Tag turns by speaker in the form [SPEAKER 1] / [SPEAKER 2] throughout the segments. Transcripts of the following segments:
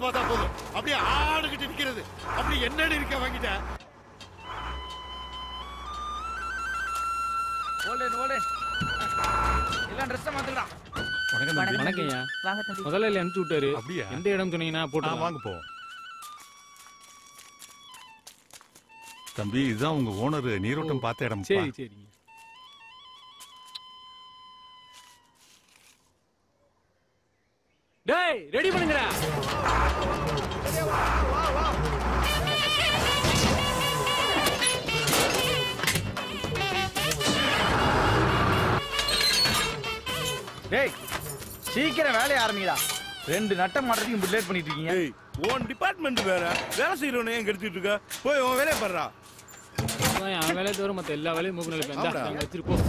[SPEAKER 1] பார்த்தா போதும் அப்படியே ஆடுகிட்டு நிக்கிறது அப்படி என்னன்னு இருக்க வாங்கிட்ட
[SPEAKER 2] ஓடு ஓடு எல்லாம் ட்ரெஸ்ஸை மாத்துக்கடா
[SPEAKER 3] வணக்கம் தம்பி.
[SPEAKER 4] வணக்கம் ஐயா
[SPEAKER 5] வாங்க தம்பி
[SPEAKER 4] முதல்ல அனுப்பிச்சு விட்டாரு
[SPEAKER 1] அப்படியா
[SPEAKER 4] எந்த இடம் சொன்னீங்கன்னா
[SPEAKER 1] ஆ,
[SPEAKER 4] போட்டு
[SPEAKER 1] வாங்க போவோம் தம்பி இதுதான் உங்க ஓனர் நீரோட்டம் பார்த்த இடம்
[SPEAKER 4] சரி சரிங்க டேய் ரெடி பண்ணுங்கடா
[SPEAKER 2] டேய் சீக்கிரம் வேலையை ஆரம்பிங்கடா ரெண்டு நட்டம் மாட்டுறதுக்கு இப்படி லேட் பண்ணிட்டு இருக்கீங்க
[SPEAKER 6] ஏய் உன் டிபார்ட்மெண்ட் வேற வேலை செய்யறவனே ஏன் கெடுத்துட்டு இருக்க போய் உன் வேலையை பாடுறா
[SPEAKER 4] அதான் என் வேலையை தவிர மத்த எல்லா வேலையும் மூக்கு நிலைப்பேன்
[SPEAKER 6] ஆமாடா.
[SPEAKER 4] இந்தா, வச்சிரு போ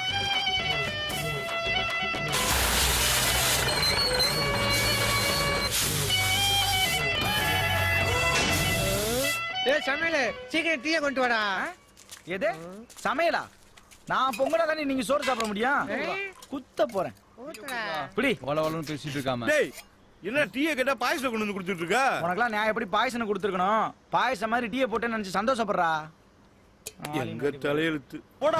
[SPEAKER 7] ஏய் சமையல சீக்கிரம் டீயை கொண்டு வாடா
[SPEAKER 2] எது சமையலா நான் பொங்கலா தானே நீங்க சோறு சாப்பிட முடியும் குத்த போறேன்
[SPEAKER 7] ஊத்துடா
[SPEAKER 2] பிடி
[SPEAKER 3] வள வளன்னு பேசிட்டு இருக்காம
[SPEAKER 6] டேய் என்ன டீயை கேட்டா பாயசம் கொண்டு வந்து கொடுத்துட்டு இருக்க
[SPEAKER 2] உனக்கெல்லாம் நான் எப்படி பாயசனை கொடுத்துருக்கணும் பாயசம் மாதிரி டீயை போட்டேன்னு நினைச்சு சந்தோஷப்படுறா
[SPEAKER 6] எங்க தலையெழுத்து
[SPEAKER 2] போடா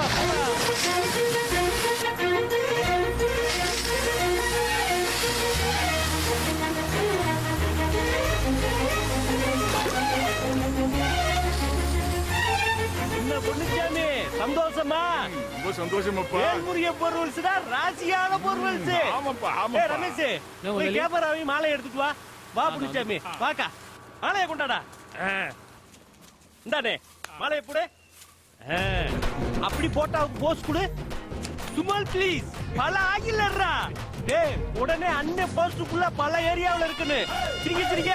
[SPEAKER 8] என்ன பொண்ணுச்சாமி சந்தோஷமா
[SPEAKER 1] ரொம்ப சந்தோஷமாப்பா
[SPEAKER 8] வேல்முருக பொருள்ஸ் தான் ராசியான பொருள்ஸ்
[SPEAKER 1] ஆமாப்பா
[SPEAKER 8] ஏ
[SPEAKER 1] ஆமாப்பா
[SPEAKER 8] ரமேஷ்
[SPEAKER 4] என்ன
[SPEAKER 8] போய்
[SPEAKER 4] முதலாளி?
[SPEAKER 8] கேப்பராவி மாலை எடுத்துட்டு வா வா புடிச்சாமி வாக்கா மாலையை கொண்டாடா ஆ. இந்தானே மாலையை போடு ஆ. அப்படி போட்டா போஸ் கொடு சுமல் ப்ளீஸ் பல ஆகிலறா டேய் உடனே அண்ணன் போஸ்டுக்குள்ள பல ஏரியாவுல இருக்குன்னு சிரிங்க சிரிங்க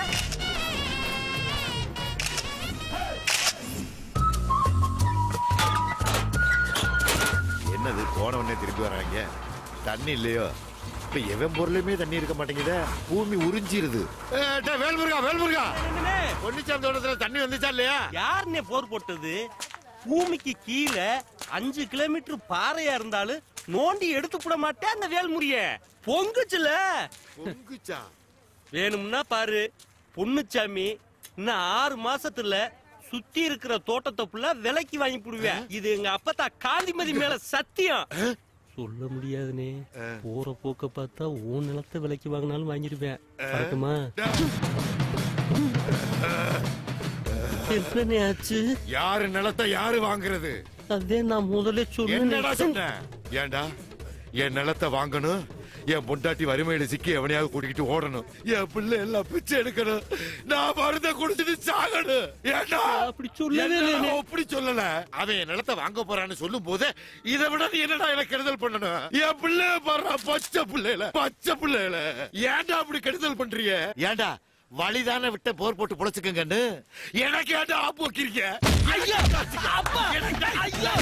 [SPEAKER 1] என்னது போன உடனே திருப்பி வராங்க தண்ணி இல்லையோ இப்ப எவன் பொருளுமே தண்ணி இருக்க மாட்டேங்குதே பூமி உறிஞ்சிருது வேல்முருகா வேல்முருகா
[SPEAKER 8] என்னண்ணே?
[SPEAKER 1] பொன்னிச்சாமி தோட்டத்துல தண்ணி வந்துச்சா இல்லையா
[SPEAKER 8] யாருன்னே போர் போட்டது பூமிக்கு கீழே அஞ்சு கிலோமீட்டர் பாறையா இருந்தாலும் நோண்டி எடுத்து போட மாட்டேன் அந்த வேல்முறிய பொங்குச்சுல
[SPEAKER 1] பொங்குச்சா
[SPEAKER 8] வேணும்னா பாரு பொண்ணுச்சாமி இன்னும் ஆறு மாசத்துல சுத்தி இருக்கிற தோட்டத்தை ஃபுல்லா விலைக்கு வாங்கி போடுவேன் இது எங்க அப்பத்தா காந்திமதி மேல சத்தியம் சொல்ல முடியாதுனே போற போக்க பார்த்தா உன் நிலத்தை விலைக்கு வாங்கினாலும் வாங்கிருவேன் கரெக்டுமா என்னண்ணே ஆச்சு
[SPEAKER 1] யாரு நிலத்தை யாரு வாங்குறது
[SPEAKER 8] அதே நான் முதல்ல
[SPEAKER 1] என்னடா
[SPEAKER 8] சொன்னேன்
[SPEAKER 1] சொன்ன ஏன்டா என் நிலத்தை வாங்கணும் என் பொண்டாட்டி வறுமையில சிக்கி எவனையாவது கூட்டிக்கிட்டு ஓடணும் என் பிள்ளை எல்லாம் பிச்சை எடுக்கணும் நான் மருந்த குடிச்சிட்டு சாகணும் ஏன்டா
[SPEAKER 8] அப்படி சொல்லவே
[SPEAKER 1] என்னடா
[SPEAKER 8] இல்லையே.
[SPEAKER 1] அப்படி சொல்லல அவன் என் நிலத்தை வாங்க போறான்னு சொல்லும் போது இதை விட நீ என்னடா எனக்கு கெடுதல் பண்ணணும் என் பிள்ளைய பாரு பச்சை பிள்ளைல பச்சை பிள்ளைல ஏன்டா அப்படி கெடுதல் பண்றீங்க ஏன்டா வழிதானே விட்ட போர் போட்டு புழைச்சுக்கங்கன்னு எனக்கு ஏன்டா ஆப்பு வைக்கிறீங்க ஐயா அப்பா ஐயா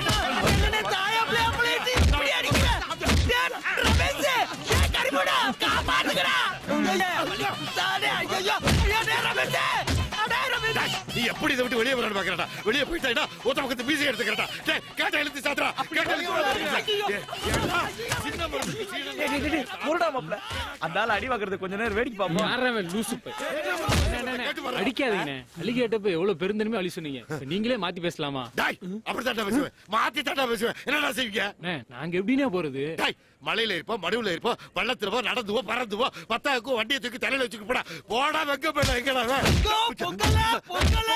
[SPEAKER 1] நீ எப்படி இதை விட்டு வெளியே வரணும் பாக்குறா வெளியே போயிட்டா ஒத்த பக்கத்து பீசி எடுத்துக்கிறா கேட்ட எழுத்து சாத்திரா கேட்ட
[SPEAKER 2] முருடா மாப்ள அந்த ஆள் அடி வாங்குறது கொஞ்ச நேரம் வேடிக்கை பாப்போம்
[SPEAKER 4] யாரவன் லூசு பை. அண்ணே, அண்ணே, அண்ணே, அடிக்காதீங்கண்ணே அலிகேட்டப்ப எவ்வளவு பெருந்தன்மை அழி சொன்னீங்க இப்ப நீங்களே மாத்தி பேசலாமா
[SPEAKER 1] டாய் அப்படி தாண்டா பேசுவேன் மாத்தி தாண்டா பேசுவேன் என்னடா செய்வீங்க
[SPEAKER 4] அண்ணே, நாங்க எப்படிண்ணே போறது
[SPEAKER 1] டாய் மலையில இருப்போம் மடுவுல இருப்போம் பள்ளத்துல போ நடந்து போ பறந்து போ பத்தாவுக்கும் வண்டியை தூக்கி தலையில வச்சுக்க போடா போடா வெங்க போடா எங்கடா அவன்? பொங்குதா பொங்குதா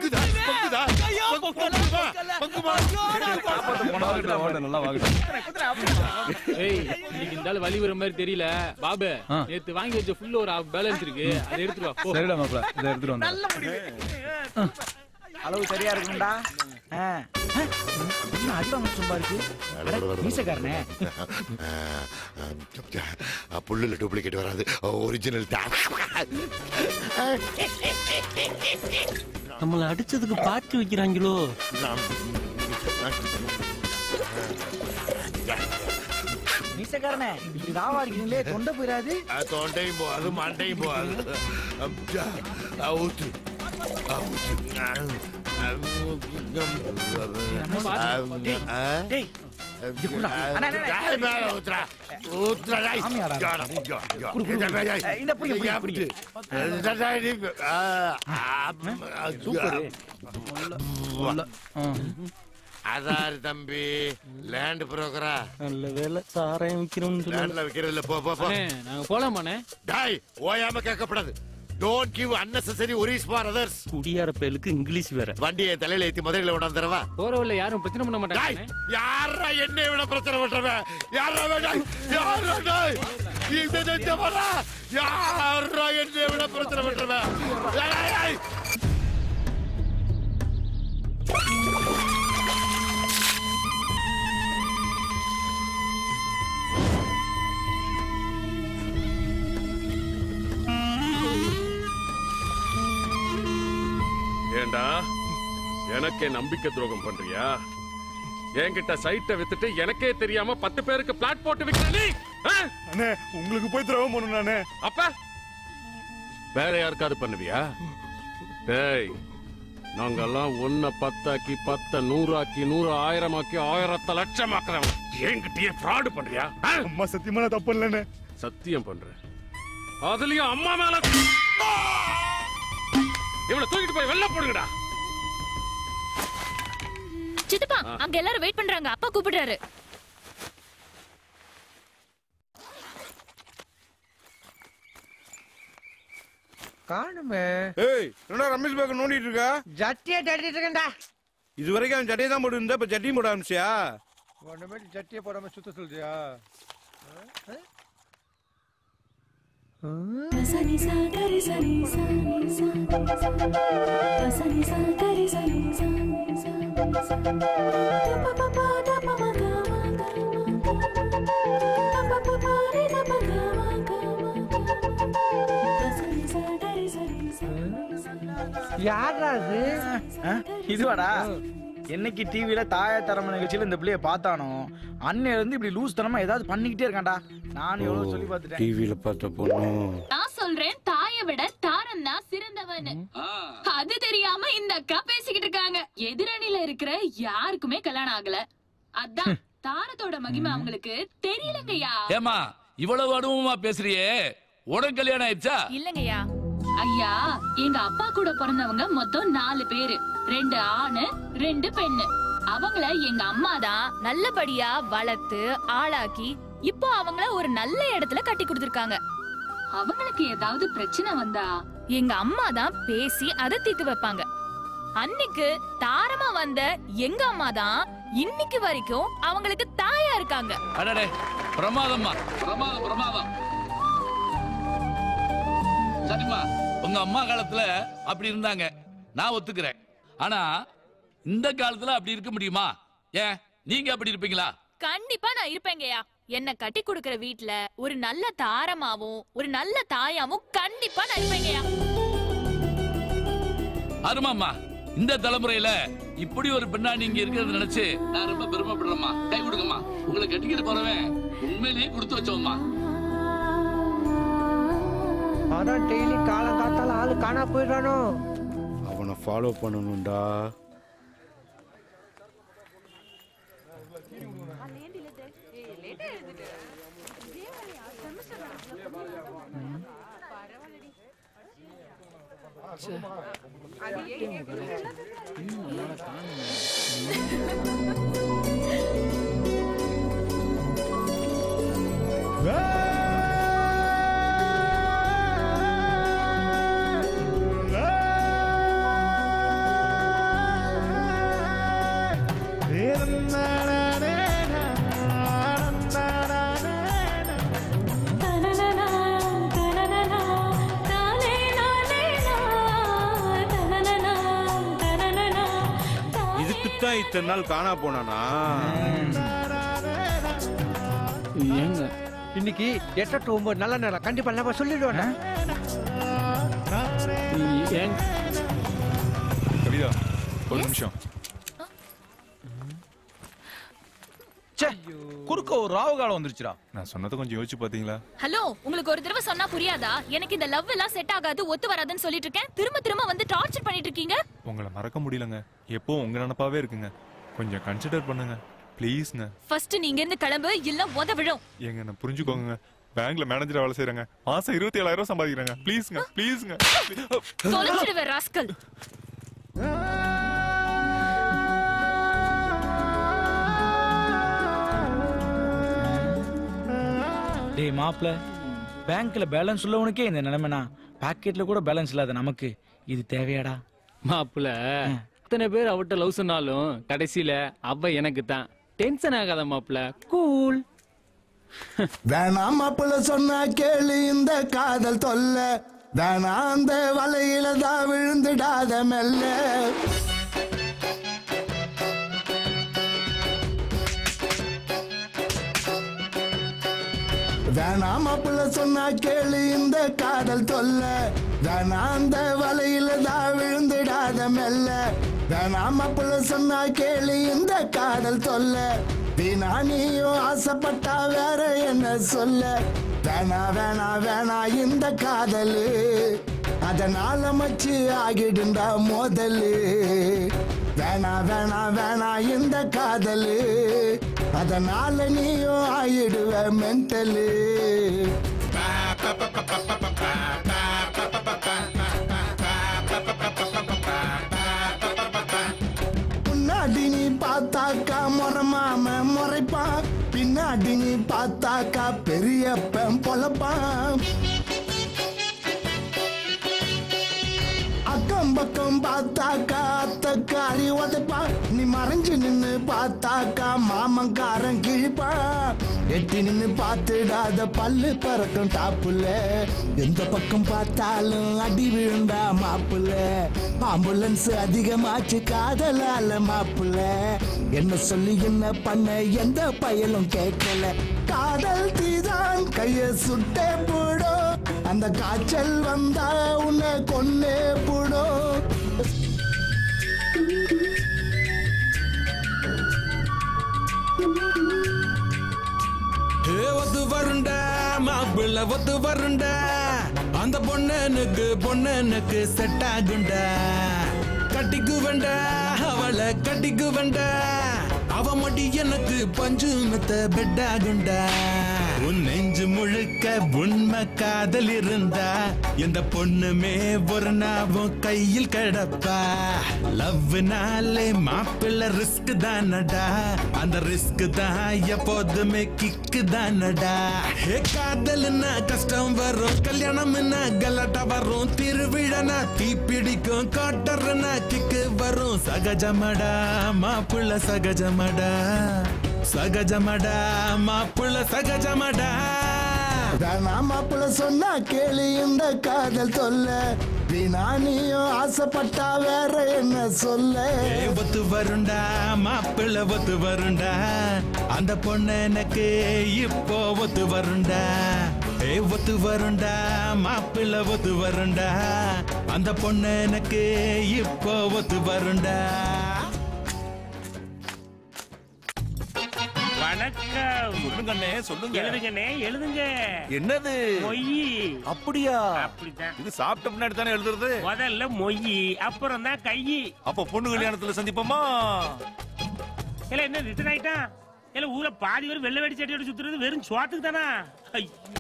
[SPEAKER 1] பொங்குமா பொங்குமா
[SPEAKER 3] நல்லா வாங்கட்டும்
[SPEAKER 4] ஏய் இன்னைக்கு இந்த ஆளு வழி வர மாதிரி தெரியல பாபு
[SPEAKER 3] ஆ.
[SPEAKER 4] நேத்து வாங்கி வச்ச ஃபுல்ல ஒரு பேலன்ஸ் இருக்கு அதை எடுத்துட்டு வா போ
[SPEAKER 3] சரிடா மாப்ள இதை எடுத்துட்டு வந்தேன்
[SPEAKER 2] அளவு சரியா இருக்கும்டா ஆ. ஆ, என்ன அடி வாங்க சும்மா இருக்கு அட, மீசக்காரனே
[SPEAKER 1] புல்லுல டூப்ளிகேட் வராது ஒரிஜினல் தான்
[SPEAKER 8] நம்மள அடிச்சதுக்கு பாட்டு வைக்கிறாங்களோ
[SPEAKER 2] மீசக்காரனே இப்படி ராவா இருக்கீங்களே தொண்டை போயிடாது
[SPEAKER 1] தொண்டையும் போகாது மண்டையும் போகாது அவுத்து அவுத்து
[SPEAKER 2] டேய் குடுடா. அண்ணா, அண்ணா, அண்ணா.
[SPEAKER 1] டேய், மேல ஊத்துடா. ஊத்துடா, டேய்.
[SPEAKER 2] சாமியாடா.
[SPEAKER 1] யாடா, யா, யா.
[SPEAKER 2] குடு, குடு, குடு.
[SPEAKER 1] டேய்,
[SPEAKER 2] ஏய், இந்த புடி, புடி,
[SPEAKER 1] யா,
[SPEAKER 2] புடி.
[SPEAKER 1] டேய், டேய், நீ- ஆ, ஆ,
[SPEAKER 2] சூப்பரு.
[SPEAKER 1] அதாரு தம்பி லேண்ட் புரோக்கரா
[SPEAKER 8] நல்ல வேலை சாராயம் விற்கிறோம்னு
[SPEAKER 1] லேண்ட்ல விக்கிறதுல போ போ போ
[SPEAKER 4] அண்ணே நாங்க போலாமாண்ணே
[SPEAKER 1] டாய் ஓயாம கேட்கப்படாது don't give unnecessary worries for others
[SPEAKER 8] குடியார பயலுக்கு இங்கிலீஷ் வேற
[SPEAKER 1] வண்டியை என் தலையில ஏத்தி மதுரையில கொண்டாந்துறவா
[SPEAKER 4] போற வழியில யாரும் பிரச்சனை பண்ண
[SPEAKER 1] டாய்
[SPEAKER 4] மாட்டாங்க
[SPEAKER 1] யாரா என்னை விட பிரச்சனை பண்றவன் யாரா வேண்டாய் யாரா டாய் இந்த நெஞ்ச வரா யாரா என்னை விட பிரச்சனை பண்றவன் டேய், டேய், டேய்.
[SPEAKER 5] ஏண்டா எனக்கே நம்பிக்கை துரோகம் பண்றியா என்கிட்ட சைட்டை வித்துட்டு எனக்கே தெரியாம பத்து பேருக்கு பிளாட் போட்டு விக்கிற நீ ஆ?
[SPEAKER 6] அண்ணே உங்களுக்கு போய் திரவம் பண்ணணும் நானே
[SPEAKER 5] அப்ப வேற யாருக்காவது பண்ணுவியா டேய் நாங்கெல்லாம் ஒன்ன பத்தாக்கி பத்த நூறாக்கி நூறு ஆயிரமாக்கி ஆயிரத்தை லட்சமாக்குறவன் என்கிட்டயே ஃப்ராடு பண்றியா ஆ?
[SPEAKER 6] அம்மா சத்தியமா நான் தப்பு இல்லைண்ணே
[SPEAKER 5] சத்தியம் பண்றேன் அதுலயும் அம்மா மேல இவனை தூக்கிட்டு போய் வெளில போடுங்கடா
[SPEAKER 9] சித்தப்பா அங்க எல்லாரும் வெயிட் பண்றாங்க அப்பா கூப்பிடுறாரு
[SPEAKER 7] காணுமே
[SPEAKER 6] ஏய் என்னடா ரமேஷ் பாக்க நோண்டிட்டு இருக்கா
[SPEAKER 7] ஜட்டியை தட்டிட்டு இருக்கேன்டா
[SPEAKER 6] இது வரைக்கும் அவன் சட்டையை தான் போட்டு இருந்தா இப்ப சட்டியும் போட ஆரம்பிச்சியா
[SPEAKER 7] ஒண்ணுமே ஜட்டியை போடாம சுத்த சொல்றியா யாரா அது
[SPEAKER 2] ஆ? இதுவாடா என்னைக்கு டிவில தாயா தரம நிகழ்ச்சியில இந்த பிள்ளைய பார்த்தானோ அன்னையில இருந்து இப்படி லூஸ் தனமா ஏதாவது பண்ணிக்கிட்டே இருக்கான்டா நானும் எவ்வளவு சொல்லி பார்த்துட்டேன்
[SPEAKER 6] டிவியில பார்த்த பொண்ணு
[SPEAKER 9] நான் சொல்றேன் தாயை விட தாரன் தான் சிறந்தவன் அது தெரியாம இந்த அக்கா பேசிக்கிட்டு இருக்காங்க எதிரணியில இருக்கிற யாருக்குமே கல்யாணம் ஆகல அதான் தாரத்தோட மகிமை அவங்களுக்கு தெரியலங்கய்யா
[SPEAKER 10] ஏமா இவ்வளவு அனுபவமா பேசுறியே உனக்கு கல்யாணம் ஆயிடுச்சா
[SPEAKER 9] இல்லங்கய்யா ஐயா எங்க அப்பா கூட பிறந்தவங்க மொத்தம் நாலு பேரு ரெண்டு ஆணு ரெண்டு பெண்ணு அவங்கள எங்க அம்மா தான் நல்லபடியா வளர்த்து ஆளாக்கி இப்போ அவங்கள ஒரு நல்ல இடத்துல கட்டி கொடுத்திருக்காங்க அவங்களுக்கு ஏதாவது பிரச்சனை வந்தா எங்க அம்மா தான் பேசி அதை தீர்த்து வைப்பாங்க அன்னைக்கு தாரமா வந்த எங்க அம்மா தான் இன்னைக்கு வரைக்கும் அவங்களுக்கு தாயா இருக்காங்க
[SPEAKER 10] அடடே பிரமாதம்மா பிரமாதம் பிரமாதம் சரிம்மா உங்க அம்மா காலத்துல அப்படி இருந்தாங்க நான் ஒத்துக்கிறேன் ஆனா இந்த காலத்துல அப்படி இருக்க முடியுமா ஏன் நீங்க அப்படி இருப்பீங்களா
[SPEAKER 9] கண்டிப்பா நான் இருப்பேங்கய்யா என்ன கட்டி கொடுக்கிற வீட்ல ஒரு நல்ல தாரமாவும் ஒரு நல்ல தாயாவும் கண்டிப்பா நான் இருப்பேங்கய்யா
[SPEAKER 10] அருமாம்மா இந்த தலைமுறையில இப்படி ஒரு பெண்ணா நீங்க இருக்கிறத நினைச்சு நான் ரொம்ப பெருமைப்படுறேம்மா கை கொடுங்கம்மா உங்களை கட்டிக்கிட்டு போறவன் உண்மையிலேயே கொடுத்து வச்சோம்மா
[SPEAKER 7] அதான் டெய்லி காலம் காத்தால ஆளு காணா போயிடுறானோ
[SPEAKER 6] அவனை ஃபாலோ பண்ணணும்டா இதுக்குத்தான் இத்தனை நாள் காணா போனானா
[SPEAKER 4] ஏங்க
[SPEAKER 7] இன்னைக்கு எட்டு டு ஒன்பது நல்ல நேரம் கண்டிப்பா நம்ம சொல்லிடுவேன்
[SPEAKER 4] ஏங்க
[SPEAKER 3] கவிதா ஒரு நிமிஷம்
[SPEAKER 2] ச்சே குறுக்க ஒரு ராவு காலம் வந்துருச்சுடா
[SPEAKER 3] நான் சொன்னதை கொஞ்சம் யோசிச்சு பாத்தீங்களா
[SPEAKER 9] ஹலோ உங்களுக்கு ஒரு தடவை சொன்னா புரியாதா எனக்கு இந்த லவ் எல்லாம் செட் ஆகாது ஒத்து வராதுன்னு சொல்லிட்டு இருக்கேன் திரும்ப திரும்ப வந்து டார்ச்சர் பண்ணிட்டு இருக்கீங்க
[SPEAKER 3] உங்களை மறக்க முடியலங்க எப்போ உங்க நினப்பாவே இருக்குங்க கொஞ்சம் கன்சிடர் பண்ணுங்க ப்ளீஸ்ங்க
[SPEAKER 9] ஃபர்ஸ்ட் நீங்க இருந்து கிளம்பு இல்ல உத விழும்
[SPEAKER 3] ஏங்க நான் புரிஞ்சுக்கோங்க பேங்க்ல மேனேஜரா வேலை செய்யறேங்க மாசம் இருபத்தி ஏழாயிரம் ரூபாய் சம்பாதிக்கிறேங்க ப்ளீஸ்ங்க ப்ளீஸ்ங்க
[SPEAKER 9] தொலைச்சிடுவே ராஸ்கல்
[SPEAKER 2] டேய் மாப்ள பேங்க்ல பேலன்ஸ் உள்ளவனுக்கே இந்த நிலைமைனா பாக்கெட்ல கூட பேலன்ஸ் இல்லாத நமக்கு இது தேவையாடா
[SPEAKER 4] மாப்பிள்ள இத்தனை பேர் அவட்ட லவ் சொன்னாலும் கடைசியில அவ எனக்கு தான் டென்ஷன் ஆகாத மாப்பிள்ள கூல்
[SPEAKER 11] வேணாம் மாப்பிள்ள சொன்னா கேளு இந்த காதல் தொல்ல வேணாம் அந்த வலையில தான் விழுந்துடாத மெல்ல வேணாம் மாப்பிள்ள சொன்னா கேளு இந்த காதல் தொல்ல வேணாம் அந்த வலையில தான் விழுந்துடாத மெல்ல வேணாம் மாப்பிள்ள சொன்னா கேளு இந்த காதல் தொல்ல வீணா நீயும் ஆசைப்பட்டா வேற என்ன சொல்ல வேணா வேணா வேணா இந்த காதலு அதனால மச்சு ஆகிடுண்டா மோதலு வேணா வேணா வேணா இந்த காதலு அதனால நீயும் ஆயிடுவ மென்டலு முன்னாடி நீ பார்த்தாக்கா முறமாம முறைப்பான் பின்னாடி நீ பார்த்தாக்கா பெரியப்பன் பொழப்பான் அக்கம் பக்கம் பார்த்தாக்கா அத்தக்காரி உதைப்பான் நீ மறைஞ்சு நின்னு பார்த்தாக்கா மாமங்காரன் கிழிப்பான் எட்டி நின்னு பார்த்துடாத பல்லு பறக்கும் டாப்புல எந்த பக்கம் பார்த்தாலும் அடி விழுந்தா மாப்புல ஆம்புலன்ஸ் அதிகமாச்சு காதலால மாப்புல என்ன சொல்லி என்ன பண்ண எந்த பயலும் கேட்கல காதல் தீதான் கைய சுட்டே போடும் அந்த காய்ச்சல் வந்தா உன்னை கொன்னே போடும்
[SPEAKER 12] ஏ ஒத்து வருண்டா மாப்பிள்ள ஒத்து வருண்டா அந்த பொண்ணனுக்கு பொண்ணனுக்கு செட் ஆகுண்டா கட்டிக்கு வேண்டா அவளை கட்டிக்கு வேண்டா அவ மடி எனக்கு பஞ்சு மெத்த பெட் ஆகுண்டா உன் நெஞ்சு முழுக்க உண்மை காதல் இருந்தா எந்த பொண்ணுமே ஒரு நாவும் கையில் கிடப்பா லவ்னாலே மாப்பிள்ள ரிஸ்க் தானடா அந்த ரிஸ்க் தான் எப்போதுமே கிக்கு தானடா ஹே காதல்னா கஷ்டம் வரும் கல்யாணம்னா கலாட்டா வரும் திருவிழனா தீப்பிடிக்கும் காட்டர்னா கிக்கு வரும் சகஜமடா மாப்பிள்ள சகஜமடா சகஜமடா மாப்பிள்ள சகஜமடா
[SPEAKER 11] வேணா மாப்பிள்ள சொன்னா கேளு இந்த காதல் தொல்ல வீணா நீயும் ஆசைப்பட்டா வேற என்ன சொல்ல
[SPEAKER 12] ஏ ஒத்து வருண்டா மாப்பிள்ள ஒத்து வருண்டா அந்த பொண்ணு எனக்கு இப்போ ஒத்து வருண்டா ஏ ஒத்து வருண்டா மாப்பிள்ள ஒத்து வருண்டா அந்த பொண்ணு எனக்கு இப்போ ஒத்து வருண்டா
[SPEAKER 8] வணக்கம்
[SPEAKER 6] சொல்லுங்கண்ணே சொல்லுங்க
[SPEAKER 8] எழுதுங்கண்ணே எழுதுங்க
[SPEAKER 6] என்னது
[SPEAKER 8] மொய்
[SPEAKER 6] அப்படியா
[SPEAKER 8] அப்படிதான்
[SPEAKER 6] இது சாப்பிட்ட முன்னாடி தானே எழுதுறது
[SPEAKER 8] முதல்ல மொய் அப்புறம் தான் கையி
[SPEAKER 6] அப்ப பொண்ணு கல்யாணத்துல சந்திப்போமா
[SPEAKER 8] இல்ல என்ன ரிட்டர்ன் ஆயிட்டான் இல்ல ஊர்ல பாதி பேர் வெள்ளை வெடி சட்டியோட சுத்துறது வெறும் சோத்துக்கு தானா ஐயோ